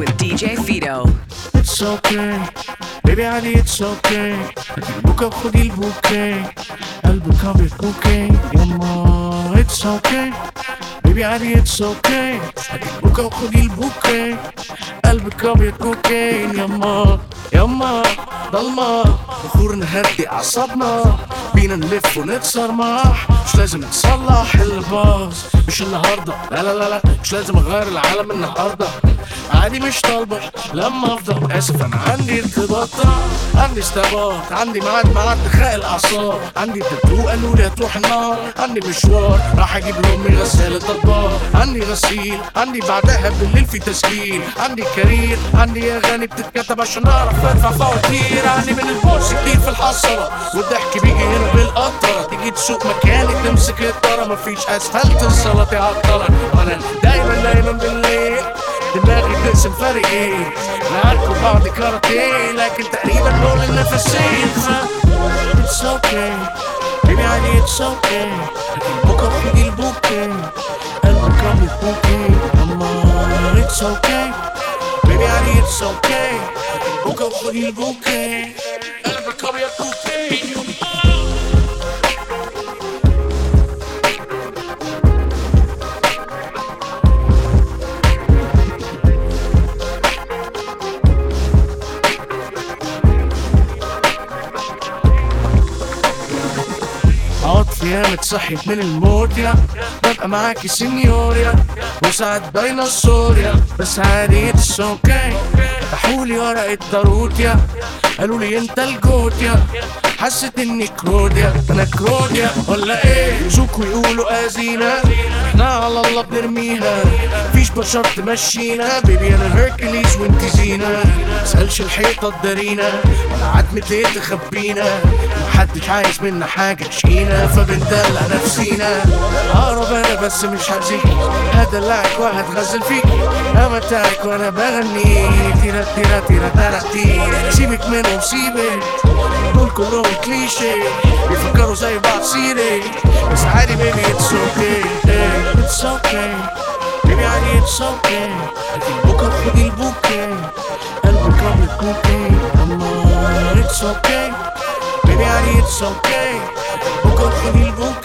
with DJ Fido. It's okay بيبي علي it's okay بكا خدي البوكي قلبك ابيض كوكي يما it's okay بيبي علي it's okay بكا خدي البوكي قلبك ابيض كوكين يما يما ضلمة بخور نهدي اعصابنا بينا نلف ونتصرمح مش لازم نصلح اللي باظ مش النهارده لا لا لا لا مش لازم اغير العالم النهارده عادي مش طالبة لما افضل اسف انا عندي ارتباطات عندي استباط عندي ميعاد مع اتخاء الاعصاب عندي تاتو قالوا لي هتروح النار عندي مشوار راح اجيب لامي غسالة اطباق عندي غسيل عندي بعدها بالليل في تسجيل عندي كارير عندي اغاني بتتكتب عشان اعرف ادفع فواتير عندي من البوس كتير في الحصرة والضحك بيجي هنا بالقطرة تيجي تسوق مكاني تمسك الطرة مفيش اسفلت الصلاة تعطلك وانا دايما دايما بالليل دماغي تقسم فريقين نعاركوا بعض كاراتيه لكن تقريبا دول النفسين ف It's okay Baby علي it's okay لكن بكرة خدي البوكي قلبك ابيض بوكي اما it's okay Baby علي it's okay لكن بكرة خدي البوكي قلبك ابيض بوكي اقعد في ايام تصحيت من الموت يا ببقى معاكي سينيوريا وساعات ديناصوريا بس عادي اتس اوكي فتحولي ورقة ضروتيا قالوا لي انت الجوتيا حسيت اني كروديا انا كروديا ولا ايه شوكوا يقولوا ازينا احنا على الله بنرميها مفيش بشر تمشينا بيبي انا هيركليز وانت زينة مسألش الحيطة تدارينا ولا عتمة ليه تخبينا محدش عايز منا حاجة شقينا فبندلع نفسينا اقرب انا بس مش هأذيك هدلعك وهتغزل فيك امتعك وانا بغني تيرا تيرا تيرا تيرا تيرا سيبك منهم سيبك دول كلهم كليشيه بيفكروا زي بعض سيري بس عادي بيبي اتس اوكي اتس اوكي بيبي عادي اتس اوكي لكن بكره خدي البوكي قلبك ابيض كوكي اما اتس اوكي بيبي عادي اتس اوكي بكره خدي البوكي